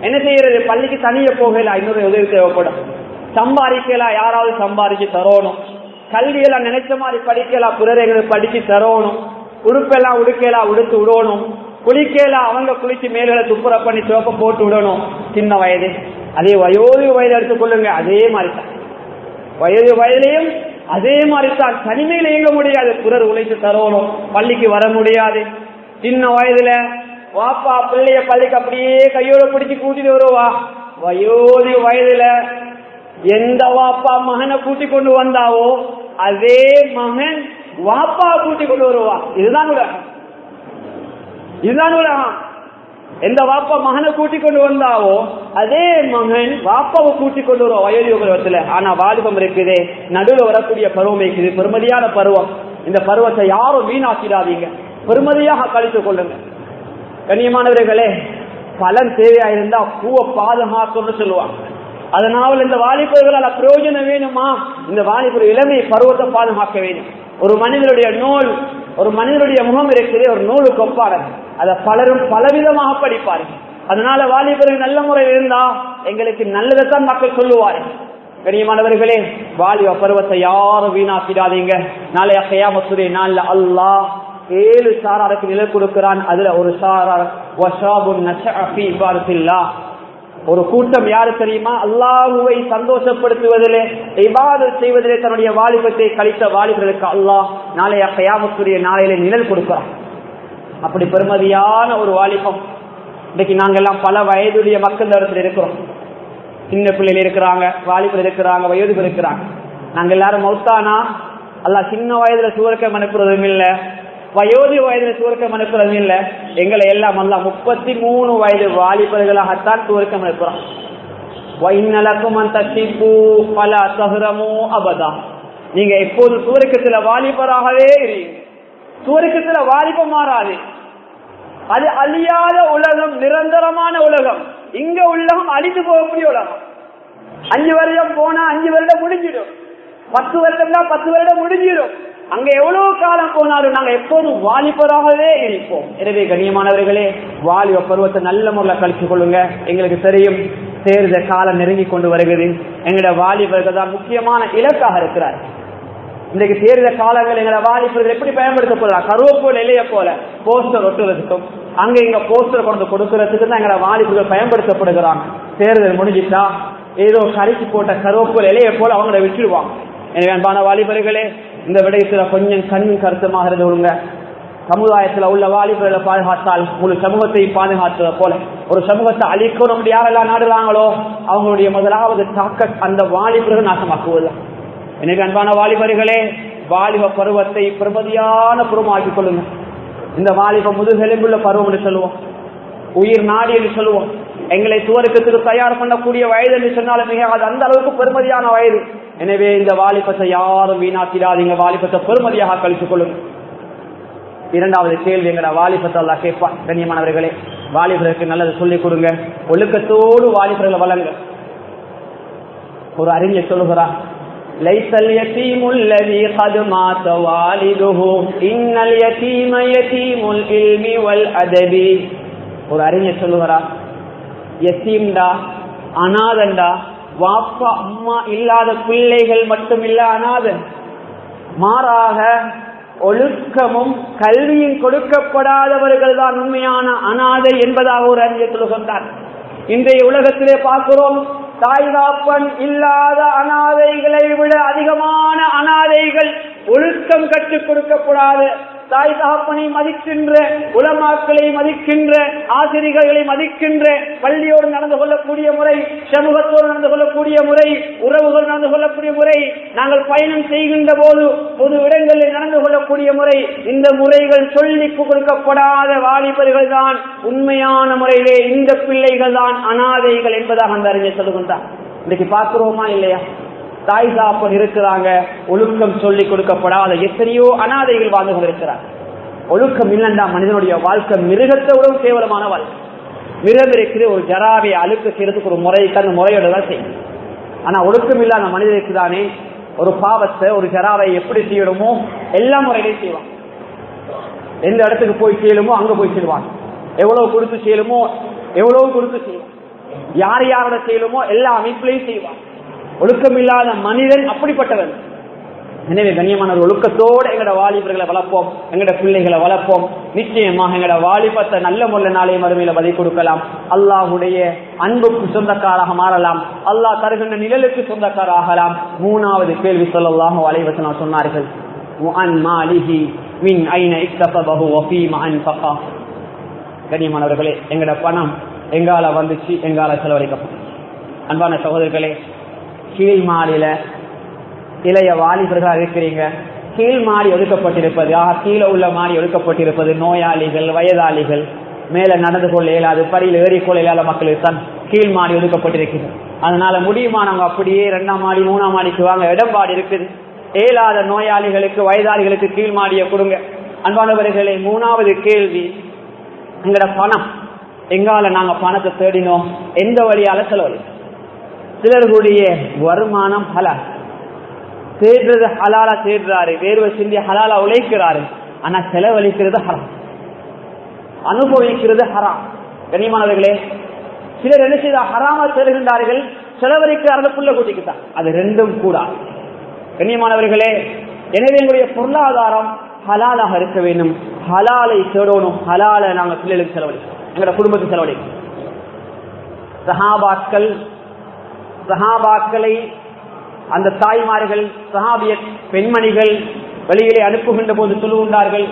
என்ன செய்யறது பள்ளிக்கு தனிய போகல இன்னொரு உதவி தேவைப்படும் சம்பாதிக்கலாம் யாராவது சம்பாதிச்சு தரணும் கல்வியெல்லாம் நினைச்ச மாதிரி படிக்கலாம் பிறரைகளுக்கு படிச்சு தரணும் உடுப்பெல்லாம் உடுக்கலாம் உடுத்து விடணும் குளிக்கலாம் அவங்க குளிச்சு மேல்களை துப்புர பண்ணி சிவப்ப போட்டு விடணும் சின்ன வயது அதே வயோதி வயது எடுத்துக்கொள்ளுங்க அதே மாதிரி தான் வயது வயதிலையும் அதே மாதிரி தான் தனிமையில இயங்க முடியாது பிறர் உழைத்து தரணும் பள்ளிக்கு வர முடியாது சின்ன வயதுல வாப்பா பிள்ளைய பள்ளிக்கு அப்படியே கையோட பிடிச்சு கூட்டிட்டு வருவா வயோதி வயதுல எந்த வாப்பா மகனை கூட்டி கொண்டு வந்தாவோ அதே மகன் வாப்பா கூட்டி கொண்டு வருவா இதுதான் உலகம் இதுதான் உலகம் எந்த வாப்பா மகனை கூட்டி கொண்டு வந்தாவோ அதே மகன் வாப்பாவை கூட்டி கொண்டு வருவோம் வயோதிக பருவத்துல ஆனா வாலிபம் இருக்குதே நடுவில் வரக்கூடிய பருவம் இருக்குது பெருமதியான பருவம் இந்த பருவத்தை யாரும் வீணாக்கிடாதீங்க பெருமதியாக கழித்துக் கொள்ளுங்க கண்ணியமானவர்களே பலன் தேவையா இருந்தா பூவை பாதுகாக்கணும்னு சொல்லுவாங்க அதனால இந்த வாலிபர்களால் பிரயோஜனம் வேணுமா இந்த வாலிபர் இளமை பருவத்தை பாதுகாக்க வேண்டும் ஒரு மனிதனுடைய நூல் ஒரு மனிதனுடைய முகம் இருக்குது ஒரு நூலுக்கு ஒப்பாரது அதை பலரும் பலவிதமாக படிப்பார்கள் அதனால வாலிபர்கள் நல்ல முறையில் இருந்தா எங்களுக்கு நல்லதைத்தான் மக்கள் சொல்லுவார்கள் கண்ணியமானவர்களே வாலிப பருவத்தை யாரும் வீணாக்கிடாதீங்க நாளைய கையாமத்துடைய நாள்ல அல்லாஹ் ஏழு சாராருக்கு நிலை கொடுக்கிறான் அதுல ஒரு சாரார் ஒரு கூட்டம் யாரு தெரியுமா அல்லாஹுவை சந்தோஷப்படுத்துவதிலே இபாதத் செய்வதிலே தன்னுடைய வாலிபத்தை கழித்த வாலிபர்களுக்கு அல்லாஹ் நாளைய கயாமத்துடைய நாளையில நிழல் கொடுக்கிறான் அப்படி பெருமதியான ஒரு வாலிபம் இன்னைக்கு நாங்கெல்லாம் பல வயதுடைய மக்கள் இடத்துல இருக்கிறோம் சின்ன பிள்ளைகள் இருக்கிறாங்க வாலிபர் இருக்கிறாங்க வயதுகள் இருக்கிறாங்க நாங்க எல்லாரும் மௌத்தானா அல்ல சின்ன வயதுல சுவர்க்கம் அனுப்புறதும் இல்ல வயோதி வயதுல சுவர்க்கம் அனுப்புறதும் இல்ல எங்களை எல்லாம் அல்ல முப்பத்தி மூணு வயது வாலிபர்களாகத்தான் சுவர்க்கம் அனுப்புறோம் பல சஹரமோ அபதா நீங்க எப்போது சுவர்க்கத்துல வாலிபராகவே இருங்க சுவர்க்கத்துல வாலிபம் மாறாது அது அழியாத உலகம் நிரந்தரமான உலகம் இங்க உலகம் அழிந்து போகக்கூடிய உலகம் அஞ்சு வருடம் போனா அஞ்சு வருடம் முடிஞ்சிடும் பத்து வருடம் தான் பத்து வருடம் முடிஞ்சிடும் அங்க எவ்வளவு காலம் போனாலும் நாங்க எப்போதும் வாலிபராகவே இருப்போம் எனவே கண்ணியமானவர்களே வாலிப பருவத்தை நல்ல முறையில் கழிச்சு கொள்ளுங்க எங்களுக்கு தெரியும் தேர்தல் காலம் நெருங்கி கொண்டு வருகிறது எங்களுடைய வாலிபர்கள் தான் முக்கியமான இலக்காக இருக்கிறார் இன்றைக்கு தேர்தல் காலங்கள் எங்களை வாலிபர்கள் எப்படி பயன்படுத்தப்படலாம் கருவேப்போல் இலைய போல போஸ்டர் ஒட்டுறதுக்கும் அங்க இங்க போஸ்டர் கொண்டு கொடுக்கறதுக்கு தான் எங்களை வாலிபர்கள் பயன்படுத்தப்படுகிறாங்க தேர்தல் முடிஞ்சிட்டா ஏதோ கரைச்சி போட்ட கருவேப்போல் இலைய போல அவங்கள விட்டுடுவாங்க எனவே அன்பான வாலிபர்களே இந்த விடயத்துல கொஞ்சம் கண்ணும் கருத்துமாக இருந்து விடுங்க சமுதாயத்துல உள்ள வாலிபர்களை பாதுகாத்தால் முழு சமூகத்தை பாதுகாத்ததை போல ஒரு சமூகத்தை அழிக்கணும் யாரெல்லாம் நாடுறாங்களோ அவங்களுடைய முதலாவது தாக்க அந்த வாலிபர்கள் நாசமாக்குவதுதான் எனவே அன்பான வாலிபர்களே வாலிப பருவத்தை பிரபதியான பருவமாக்கிக் கொள்ளுங்க இந்த வாலிப முதுகெலும்புள்ள பருவம் என்று சொல்லுவோம் உயிர் நாடி என்று சொல்லுவோம் எங்களை சுவருக்கத்துக்கு தயார் பண்ணக்கூடிய வயது என்று சொன்னாலும் மிக அது அந்த அளவுக்கு பெருமதியான வயது எனவே இந்த வாலிபத்தை யாரும் வீணாக்கிடாதீங்க வாலிபத்தை பெருமதியாக கழித்துக் கொள்ளுங்க இரண்டாவது கேள்வி எங்கட வாலிபத்தை அல்லா கேட்பான் கண்ணியமானவர்களே வாலிபர்களுக்கு நல்லது சொல்லிக் கொடுங்க ஒழுக்கத்தோடு வாலிபர்களை வளங்க ஒரு அறிஞர் சொல்லுகிறார் ليس اليتيم الذي قد مات والده إن اليتيم يتيم العلم والأدب ஒரு அறிஞர் சொல்லுகிறார் எத்தீம்டா அநாதண்டா வாப்பா அம்மா இல்லாத பிள்ளைகள் மட்டும் இல்ல அநாதன் மாறாக ஒழுக்கமும் கல்வியும் கொடுக்கப்படாதவர்கள் தான் உண்மையான அனாதை என்பதாக ஒரு அறிஞர் சொல்லுகின்றார் இன்றைய உலகத்திலே பார்க்கிறோம் தாய் தாப்பன் இல்லாத அனாதைகளை விட அதிகமான அனாதைகள் ஒழுக்கம் கற்றுக் கொடுக்கப்படாத தாய் தகப்பனை மதிக்கின்ற உலமாக்களை மதிக்கின்ற ஆசிரியர்களை மதிக்கின்ற பள்ளியோடு நடந்து கொள்ளக்கூடிய முறை சமூகத்தோடு நடந்து கொள்ளக்கூடிய முறை உறவுகள் நடந்து கொள்ளக்கூடிய முறை நாங்கள் பயணம் செய்கின்ற போது பொது இடங்களில் நடந்து கொள்ளக்கூடிய முறை இந்த முறைகள் சொல்லி கொடுக்கப்படாத வாலிபர்கள் தான் உண்மையான முறையிலே இந்த பிள்ளைகள் தான் அனாதைகள் என்பதாக அந்த அறிஞர் சொல்லுகின்றார் இன்னைக்கு பார்க்கிறோமா இல்லையா தாய் தாப்பன் இருக்கிறாங்க ஒழுக்கம் சொல்லி கொடுக்கப்படாத எத்தனையோ அனாதைகள் வாழ்ந்து கொண்டிருக்கிறார் ஒழுக்கம் இல்லைண்டா மனிதனுடைய வாழ்க்கை மிருகத்தை விட கேவலமான வாழ்க்கை மிருகம் இருக்கிற ஒரு ஜராவை அழுக்க செய்யறதுக்கு ஒரு முறைக்கு அந்த முறையோட தான் செய்யும் ஆனா ஒழுக்கம் இல்லாத மனிதனுக்கு தானே ஒரு பாவத்தை ஒரு ஜராவை எப்படி செய்யணுமோ எல்லா முறையிலையும் செய்வான் எந்த இடத்துக்கு போய் செய்யணுமோ அங்க போய் செய்வான் எவ்வளவு கொடுத்து செய்யணுமோ எவ்வளவு கொடுத்து செய்வான் யார் யாரோட செய்யலுமோ எல்லா அமைப்பிலையும் செய்வான் ஒழுக்கம் இல்லாத மனிதன் அப்படிப்பட்டவன் எனவே கண்ணியமான ஒரு ஒழுக்கத்தோடு எங்கட வாலிபர்களை வளர்ப்போம் எங்கட பிள்ளைகளை வளர்ப்போம் நிச்சயமாக எங்கட வாலிபத்தை நல்ல முறையில் நாளைய மறுமையில பதில் கொடுக்கலாம் அல்லாஹுடைய அன்புக்கு சொந்தக்காராக மாறலாம் அல்லாஹ் தருகின்ற நிழலுக்கு சொந்தக்காராகலாம் மூணாவது கேள்வி சொல்லலாம் வலைவசனம் சொன்னார்கள் கண்ணியமானவர்களே எங்கட பணம் எங்கால வந்துச்சு எங்கால செலவழிக்கப்படும் அன்பான சகோதரர்களே கீழ் மாடியில இளைய வாலிபர்களாக இருக்கிறீங்க கீழ் மாடி ஒதுக்கப்பட்டிருப்பது ஆக கீழே உள்ள மாடி ஒதுக்கப்பட்டிருப்பது நோயாளிகள் வயதாளிகள் மேல நடந்து கொள்ள இயலாது படியில் ஏறிக்கொள்ள இயலாத மக்களுக்கு தான் கீழ் மாடி ஒதுக்கப்பட்டிருக்கிறது அதனால முடியுமானவங்க அப்படியே ரெண்டாம் மாடி மூணாம் மாடிக்கு வாங்க இடம்பாடு இருக்குது இயலாத நோயாளிகளுக்கு வயதாளிகளுக்கு கீழ் மாடியை கொடுங்க அன்பானவர்களே மூணாவது கேள்வி எங்கட பணம் எங்கால நாங்க பணத்தை தேடினோம் எந்த வழியால செலவழி சிலர்களுடைய வருமானம் ஹலால் தேடுறது ஹலாலா தேடுறாரு வேர்வை சிந்தி ஹலாலா உழைக்கிறாரு ஆனா செலவழிக்கிறது ஹராம் அனுபவிக்கிறது ஹராம் கனிமானவர்களே சிலர் என்ன செய்த ஹராமா தேடுகின்றார்கள் செலவழிக்கிறார்கள் புள்ள கூட்டிக்குத்தான் அது ரெண்டும் கூட கண்ணியமானவர்களே எனவே எங்களுடைய பொருளாதாரம் ஹலாலாக இருக்க வேண்டும் ஹலாலை தேடணும் ஹலாலை நாங்கள் பிள்ளைகளுக்கு செலவழிக்கணும் எங்களோட குடும்பத்துக்கு செலவழிக்கணும் சஹாபாக்கள் சஹாபாக்களை அந்த தாய்மார்கள் சஹாபிய பெண்மணிகள் வெளியிலே அனுப்புகின்ற போது சொல்லுகின்றார்கள்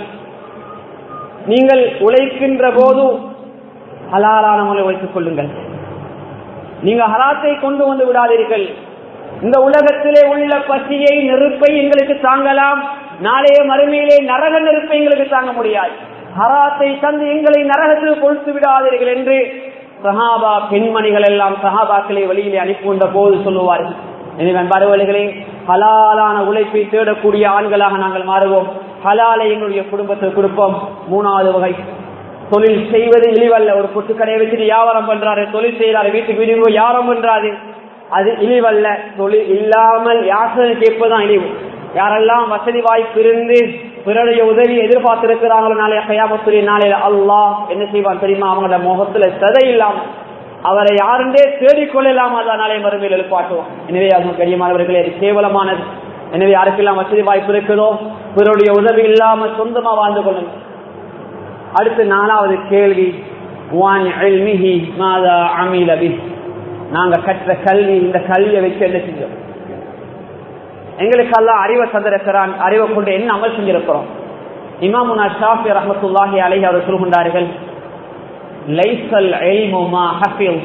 நீங்கள் உழைக்கின்ற போது ஹலாலான முறை வைத்துக் கொள்ளுங்கள் நீங்க ஹராத்தை கொண்டு வந்து விடாதீர்கள் இந்த உலகத்திலே உள்ள பசியை நெருப்பை எங்களுக்கு தாங்கலாம் நாளைய மறுமையிலே நரக நெருப்பை எங்களுக்கு தாங்க முடியாது ஹராத்தை தந்து எங்களை நரகத்தில் கொழுத்து விடாதீர்கள் என்று சஹாபா பெண்மணிகள் எல்லாம் சஹாபாக்களை வெளியிலே அனுப்புகின்ற போது சொல்லுவார்கள் எனவே பரவல்களே ஹலாலான உழைப்பை தேடக்கூடிய ஆண்களாக நாங்கள் மாறுவோம் ஹலாலை எங்களுடைய குடும்பத்தில் கொடுப்போம் மூணாவது வகை தொழில் செய்வது இழிவல்ல ஒரு பொட்டுக்கடையை வச்சுட்டு வியாபாரம் பண்றாரு தொழில் செய்யறாரு வீட்டுக்கு வீடு வியாபாரம் பண்றாரு அது இழிவல்ல தொழில் இல்லாமல் யாசனை கேட்பதுதான் இழிவு யாரெல்லாம் வசதி வாய்ப்பு இருந்து பிறருடைய உதவி எதிர்பார்த்திருக்கிறாங்களோ நாளைய கையாபத்துடைய நாளையில அல்லாஹ் என்ன செய்வான் தெரியுமா அவங்களோட முகத்துல சதை இல்லாம அவரை யாருண்டே தேடிக்கொள்ளலாம் அதான் நாளைய மறுமையில் எழுப்பாட்டுவோம் எனவே அது கரியமானவர்களே அது கேவலமானது எனவே யாருக்கெல்லாம் வசதி வாய்ப்பு இருக்குதோ பிறருடைய உதவி இல்லாம சொந்தமா வாழ்ந்து கொள்ளுங்க அடுத்து நாலாவது கேள்வி நாங்க கற்ற கல்வி இந்த கல்வியை வச்சு என்ன செஞ்சோம் எங்களுக்கு எல்லாம் அறிவை தந்திருக்கிறான் அறிவை கொண்டு என்ன அமல் செஞ்சிருக்கிறோம் இமாமுனா ஷாஃபி ரஹமத்துல்லாஹி அலைஹி அவர் சொல்கின்றார்கள் லைசல் எல்முமா ஹஃபில்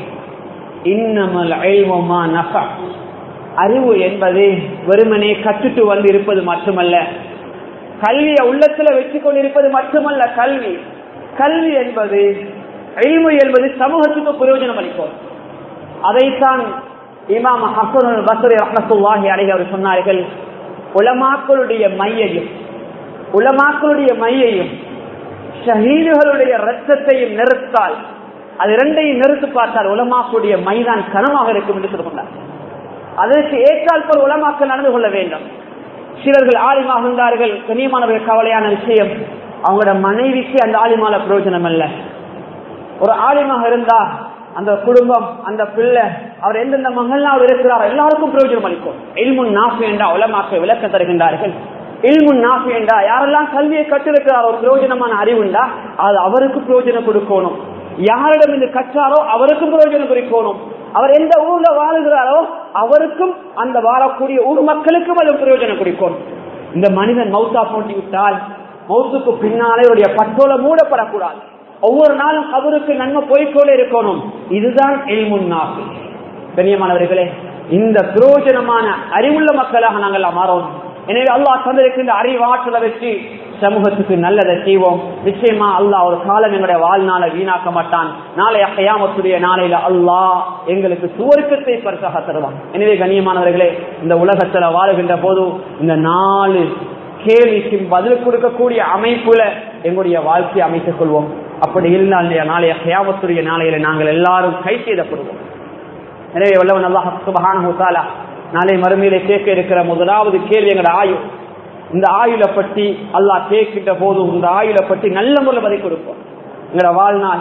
இன்னமல் எல்முமா நஃபா அறிவு என்பது வெறுமனே கற்றுட்டு வந்து இருப்பது மட்டுமல்ல கல்வியை உள்ளத்துல வச்சு கொண்டிருப்பது மட்டுமல்ல கல்வி கல்வி என்பது எல்மு என்பது சமூகத்துக்கு பிரயோஜனம் அளிக்கும் அதைத்தான் இமாம் ஹசன் பசரி ரஹமத்துல்லாஹி அலைஹி அவர் சொன்னார்கள் உலமாக்களுடைய மையையும் உலமாக்களுடைய மையையும் ஷஹீதுகளுடைய ரத்தத்தையும் நிறுத்தால் அது இரண்டையும் நிறுத்து பார்த்தால் உலமாக்களுடைய மைதான் கனமாக இருக்கும் என்று சொல்லுகிறார் அதற்கு ஏற்றால் போல் உலமாக்கள் நடந்து கொள்ள வேண்டும் சிலர்கள் ஆலிமாகின்றார்கள் கண்ணியமானவர்கள் கவலையான விஷயம் அவங்களோட மனைவிக்கு அந்த ஆலிமால பிரயோஜனம் அல்ல ஒரு ஆலிமாக இருந்தா அந்த குடும்பம் அந்த பிள்ளை அவர் எந்தெந்த மகள்லாம் இருக்கிறார் எல்லாருக்கும் பிரயோஜனம் அளிக்கும் இல்முன் நாஃபி என்றா உலமாக்க விளக்கம் தருகின்றார்கள் இல்முன் நாஃபி என்றா யாரெல்லாம் கல்வியை கற்றிருக்கிறார் ஒரு பிரயோஜனமான அறிவுண்டா அது அவருக்கு பிரயோஜனம் கொடுக்கணும் யாரிடம் இது கற்றாரோ அவருக்கும் பிரயோஜனம் குறிக்கணும் அவர் எந்த ஊர்ல வாழுகிறாரோ அவருக்கும் அந்த வாழக்கூடிய ஊர் மக்களுக்கும் அது பிரயோஜனம் குறிக்கும் இந்த மனிதன் மௌத்தா போட்டி விட்டால் மௌத்துக்கு பின்னாலே அவருடைய பட்டோல மூடப்படக்கூடாது ஒவ்வொரு நாளும் அவருக்கு நன்மை போய்கொண்டே இருக்கணும் இதுதான் எல்முன் நாக்கு கண்ணியமானவர்களே இந்த பிரயோஜனமான அறிவுள்ள மக்களாக நாங்கள் மாறோம் எனவே அல்லாஹ் தந்திருக்கின்ற அறிவாற்றலை வச்சு சமூகத்துக்கு நல்லதை செய்வோம் நிச்சயமா அல்லாஹ் ஒரு காலம் எங்களுடைய வாழ்நாளை வீணாக்க மாட்டான் நாளைய கையாமத்துடைய நாளையில அல்லாஹ் எங்களுக்கு சுவர்க்கத்தை பரிசாக தருவான் எனவே கண்ணியமானவர்களே இந்த உலகத்துல வாழுகின்ற போது இந்த நாலு கேள்விக்கு பதில் கொடுக்கக்கூடிய அமைப்புல எங்களுடைய வாழ்க்கையை அமைத்துக் கொள்வோம் அப்படி இருந்தால் நாளைய கையாமத்துடைய நாளையில நாங்கள் எல்லாரும் கை செய்தப்படுவோம் எனவே வல்லவன் அல்லாஹ் சுபஹானஹு நாளை மறுமையிலே கேட்க இருக்கிற முதலாவது கேள்வி எங்களோட ஆயு இந்த ஆயுளை பற்றி அல்லாஹ் கேட்கின்ற போது இந்த ஆயுளை பற்றி நல்ல முறையில் பதில் கொடுப்போம் எங்களோட வாழ்நாள்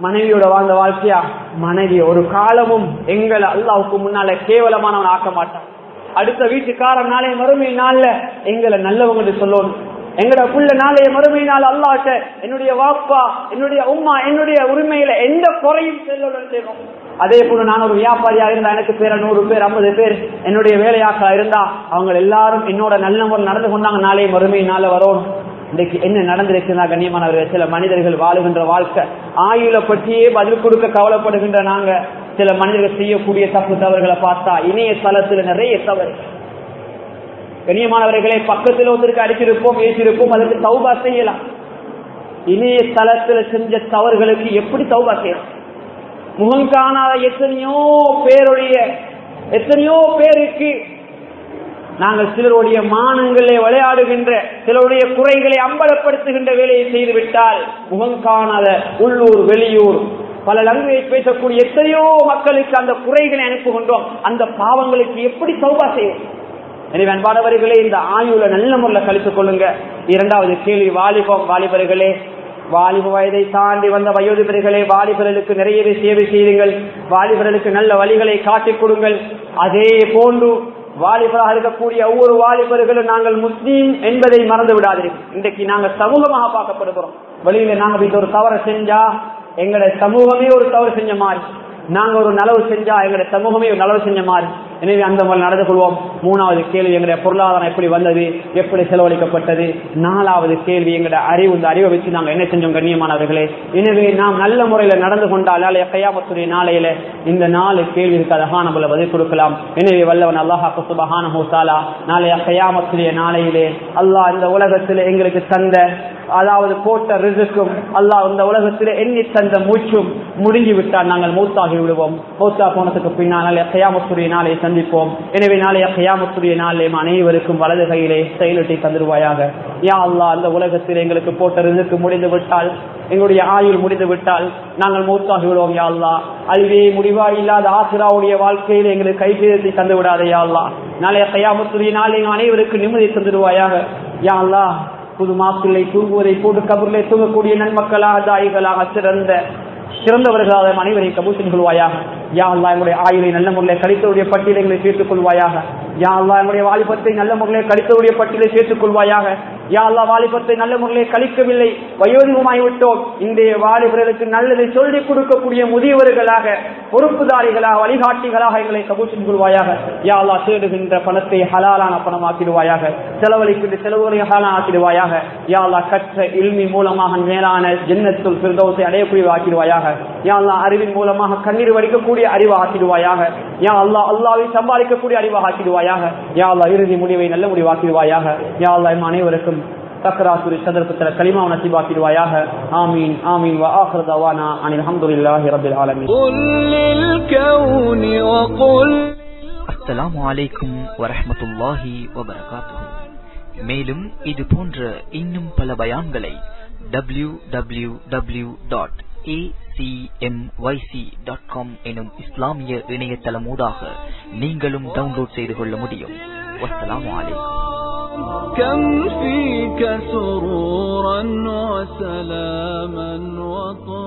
மனைவியோட வாழ்ந்த வாழ்க்கையா மனைவி ஒரு காலமும் எங்களை அல்லாவுக்கு முன்னால கேவலமானவன் ஆக்க மாட்டான் அடுத்த வீட்டுக்காரன் நாளை மறுமை நாள்ல எங்களை நல்லவங்க சொல்லணும் எங்கட புள்ள நாளைய மறுமை நாள் அல்லாட்ட என்னுடைய வாப்பா என்னுடைய உம்மா என்னுடைய உரிமையில எந்த குறையும் செல்லுடன் செய்வோம் அதே போல நான் ஒரு வியாபாரியா இருந்தா எனக்கு பேர நூறு பேர் ஐம்பது பேர் என்னுடைய வேலையாக்கா இருந்தா அவங்க எல்லாரும் என்னோட நல்ல முறை நடந்து கொண்டாங்க நாளைய மறுமை நாள வரும் இன்றைக்கு என்ன நடந்திருக்குன்னா கண்ணியமானவர்கள் சில மனிதர்கள் வாழுகின்ற வாழ்க்கை ஆயுளை பற்றியே பதில் கொடுக்க கவலைப்படுகின்ற நாங்க சில மனிதர்கள் செய்யக்கூடிய தப்பு தவறுகளை பார்த்தா இணையதளத்துல நிறைய தவறு கண்ணியமானவர்களை பக்கத்தில் ஒருத்தருக்கு அடிச்சிருப்போம் ஏற்றிருப்போம் அதற்கு தௌபா செய்யலாம் இணையதளத்துல செஞ்ச தவறுகளுக்கு எப்படி தௌபா செய்யலாம் முகம் காணாத எத்தனையோ பேருடைய எத்தனையோ பேருக்கு நாங்கள் சிலருடைய மானங்களே விளையாடுகின்ற சிலருடைய குறைகளை அம்பலப்படுத்துகின்ற வேலையை செய்துவிட்டால் முகம் காணாத உள்ளூர் வெளியூர் பல லாங்குவேஜ் பேசக்கூடிய எத்தனையோ மக்களுக்கு அந்த குறைகளை அனுப்புகின்றோம் அந்த பாவங்களுக்கு எப்படி சௌபா செய்யும் எனவே அன்பானவர்களே இந்த ஆயுள நல்ல முறையில் கழித்துக் கொள்ளுங்க இரண்டாவது கேள்வி வாலிபம் வாலிபர்களே வாலிப வயதை தாண்டி வந்த வயோதிபர்களே வாலிபர்களுக்கு நிறைய சேவை செய்யுங்கள் வாலிபர்களுக்கு நல்ல வழிகளை காட்டிக் கொடுங்கள் அதே போன்று வாலிபராக இருக்கக்கூடிய ஒவ்வொரு வாலிபர்களும் நாங்கள் முஸ்லீம் என்பதை மறந்து விடாதீர்கள் இன்றைக்கு நாங்கள் சமூகமாக பார்க்கப்படுகிறோம் வெளியில நாங்க வீட்டு ஒரு தவறை செஞ்சா எங்களோட சமூகமே ஒரு தவறு செஞ்ச மாதிரி நாங்க ஒரு நலவு செஞ்சா எங்களுடைய சமூகமே ஒரு நலவு செஞ்ச மாதிரி எனவே அந்த மாதிரி நடந்து கொள்வோம் மூணாவது கேள்வி எங்களுடைய பொருளாதாரம் எப்படி வந்தது எப்படி செலவழிக்கப்பட்டது நாலாவது கேள்வி எங்களுடைய அறிவு இந்த அறிவை வச்சு நாங்க என்ன செஞ்சோம் கண்ணியமானவர்களே எனவே நாம் நல்ல முறையில நடந்து கொண்டால் நாளைய கையாமத்துடைய நாளையில இந்த நாலு கேள்விக்கு அழகான நம்மள பதில் கொடுக்கலாம் எனவே வல்லவன் அல்லாஹா சுபஹான ஹோசாலா நாளைய கையாமத்துடைய நாளையிலே அல்லாஹ் இந்த உலகத்தில் எங்களுக்கு தந்த அதாவது போட்ட ரிசுக்கும் அல்லாஹ் இந்த உலகத்தில் எண்ணி தந்த மூச்சும் முடிஞ்சு விட்டால் நாங்கள் மூத்தாகி விடுவோம் மூத்தா போனதுக்கு பின்னால் கையாமத்துடைய நாளை சந்திப்போம் எனவே நாளைய கையாமத்துடைய நாளே அனைவருக்கும் வலது கையிலே செயலிட்டை தந்துருவாயாக யா அல்லா அந்த உலகத்தில் எங்களுக்கு போட்ட ரிசுக்கு முடிந்து விட்டால் எங்களுடைய ஆயுள் முடிந்து விட்டால் நாங்கள் மூத்தாகி விடுவோம் யா அல்லா அழிவே முடிவா இல்லாத ஆசிராவுடைய வாழ்க்கையில் எங்களுக்கு கைசேதத்தை தந்து விடாதே யா அல்லா நாளைய கையாமத்துடைய நாளை அனைவருக்கு நிம்மதி தந்துடுவாயாக யா அல்லா புது மாப்பிள்ளை தூங்குவதை போட்டு கபூரிலே தூங்கக்கூடிய நன்மக்களாக தாய்களாக சிறந்த சிறந்தவர்களாக அனைவரையும் கபூசன் கொள்வாயாக யா அல்லா எங்களுடைய ஆயுளை நல்ல முறையில் கழித்தவுடைய பட்டியலை எங்களை சேர்த்துக் கொள்வாயாக யா அல்லா எங்களுடைய வாலிபத்தை நல்ல முறையில் கழித்தவுடைய பட்டியலை சேர்த்துக் கொள்வாயாக யா அல்லா வாலிபத்தை நல்ல முறையில் கழிக்கவில்லை வயோதிகமாய் விட்டோம் இன்றைய வாலிபர்களுக்கு நல்லதை சொல்லிக் கொடுக்கக்கூடிய முதியவர்களாக பொறுப்புதாரிகளாக வழிகாட்டிகளாக எங்களை கபூசன் கொள்வாயாக யா அல்லா தேடுகின்ற பணத்தை ஹலாலான பணமாக்கிடுவாயாக செலவழிக்கின்ற செலவுகளை ஹலாலாக்கிடுவாயாக யா அல்லா கற்ற இல்மி மூலமாக மேலான ஜென்னத்துள் பிறந்தவத்தை அடையக்கூடிய ஆக்கிடுவாயாக யா அல்லா அறிவின் மூலமாக கண்ணீர் வடிக்கக்கூடிய அறிவு ஆக்கிடுவாயாக யா அல்லா அல்லாவை சம்பாதிக்கக்கூடிய அறிவாக ஆக்கிடுவாயாக யா அல்லா இறுதி முடிவை நல்ல முடிவாக்கிடுவாயாக யா அல்லா எம் அனைவருக்கும் தக்கராசுரி சந்தர்ப்பத்தில் கலிமாவை நசிபாக்கிடுவாயாக ஆமீன் ஆமீன் வா ஆஹிர் தவானா அனில் அல்ஹம்துலில்லாஹி ரப்பில் ஆலமீன் قل للكون وقل அஸ்ஸலாமு அலைக்கும் வரஹ்மத்துல்லாஹி வபரகாத்துஹு மேலும் இது போன்ற இன்னும் பல பயான்களை W W W dot dot com எனும் இஸ்லாமிய இணையதளமூடாக நீங்களும் டவுன்லோட் செய்து கொள்ள முடியும் வஸ்ஸலாமு அலைக்கும் كم فيك سرورا وسلاما وطهورا